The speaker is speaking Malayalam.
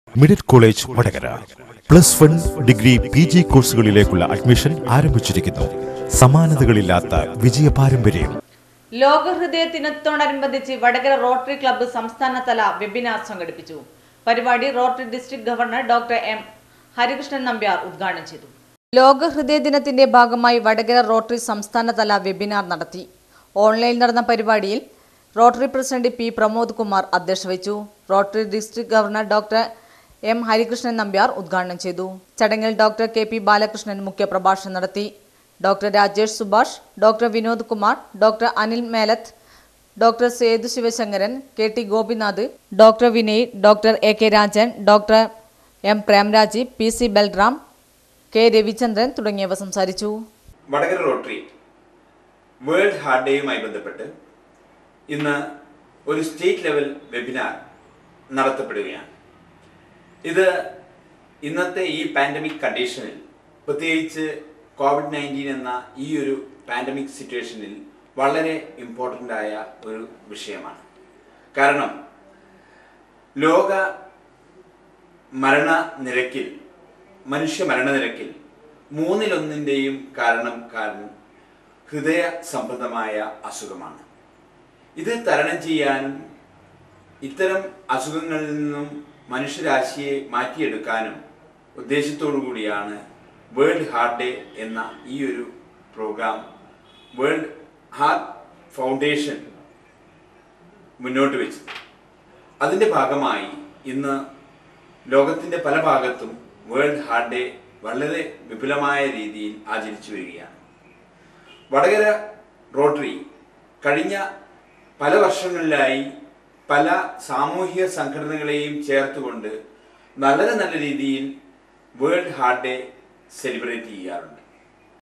middle college Vadakara plus one degree P G കോഴ്സുകളിലേക്കുള്ള അഡ്മിഷൻ ആരംഭിച്ചിരിക്കുന്നു സമാനതകളില്ലാത്ത വിജയ പാരമ്പര്യം ലോകഹൃദയ ദിനത്തോടനുബന്ധിച്ച് വടകര റോട്ടറി ക്ലബ്ബ് സംസ്ഥാനതല വെബിനാർ സംഘടിപ്പിച്ചു പരിപാടി Rotary district governor doctor M Harikrishnan Nambiar ഉദ്ഘാടനം ചെയ്തു ലോകഹൃദയ ദിനത്തിന്റെ ഭാഗമായി വടകര റോട്ടറി സംസ്ഥാനതല വെബിനാർ നടത്തി ഓൺലൈൻ നടന്ന പരിപാടിയിൽ Rotary president P Pramod Kumar അധ്യക്ഷത വഹിച്ചു Rotary district governor doctor M Harikrishnan Nambiar ഉദ്ഘാടനം ചെയ്തു ചടങ്ങിൽ ഡോക്ടർ കെ പി ബാലകൃഷ്ണൻ മുഖ്യപ്രഭാഷണം നടത്തി doctor Rajesh Subhash doctor Vinod Kumar doctor Anil Melath doctor Sethu Sivasankaran K T Gopinath doctor Vinay doctor A K Rajan doctor M Premraji P C Balram K Ravichandran തുടങ്ങിയവർ സംസാരിച്ചു വടകര റോട്ടറി വേൾഡ് ഹാർട്ട് ഡേയുമായി ബന്ധപ്പെട്ട് ഇന്ന് ഒരു സ്റ്റേറ്റ് ലെവൽ വെബിനാർ നടത്തപ്പെടുകയാണ് ഇത് ഇന്നത്തെ ഈ പാൻഡമിക് കണ്ടീഷനിൽ പ്രത്യേകിച്ച് കോവിഡ് നയൻറ്റീൻ എന്ന ഈ ഒരു പാൻഡമിക് സിറ്റുവേഷനിൽ വളരെ ഇമ്പോർട്ടൻ്റ് ആയ ഒരു വിഷയമാണ് കാരണം ലോക മരണനിരക്കിൽ മനുഷ്യ മരണനിരക്കിൽ മൂന്നിലൊന്നിൻ്റെയും കാരണം കാരണം ഹൃദയ സംബന്ധമായ അസുഖമാണ് ഇത് തരണം ചെയ്യാനും ഇത്തരം അസുഖങ്ങളിൽ നിന്നും മനുഷ്യരാശിയെ മാറ്റിയെടുക്കാനും ഉദ്ദേശത്തോടു കൂടിയാണ് വേൾഡ് ഹാർട്ട് ഡേ എന്ന ഈ ഒരു പ്രോഗ്രാം വേൾഡ് ഹാർട്ട് ഫൗണ്ടേഷൻ മുന്നോട്ട് വെച്ചത് അതിൻ്റെ ഭാഗമായി ഇന്ന് ലോകത്തിൻ്റെ പല ഭാഗത്തും വേൾഡ് ഹാർട്ട് ഡേ വളരെ വിപുലമായ രീതിയിൽ ആചരിച്ചു വരികയാണ് വടകര റോട്ടറി കഴിഞ്ഞ പല വർഷങ്ങളിലായി പല സാമൂഹിക സംഘടനകളെയും ചേർത്തുകൊണ്ട് വളരെ നല്ല രീതിയിൽ വേൾഡ് ഹാർട്ട് ഡേ സെലിബ്രേറ്റ് ചെയ്യാറുണ്ട്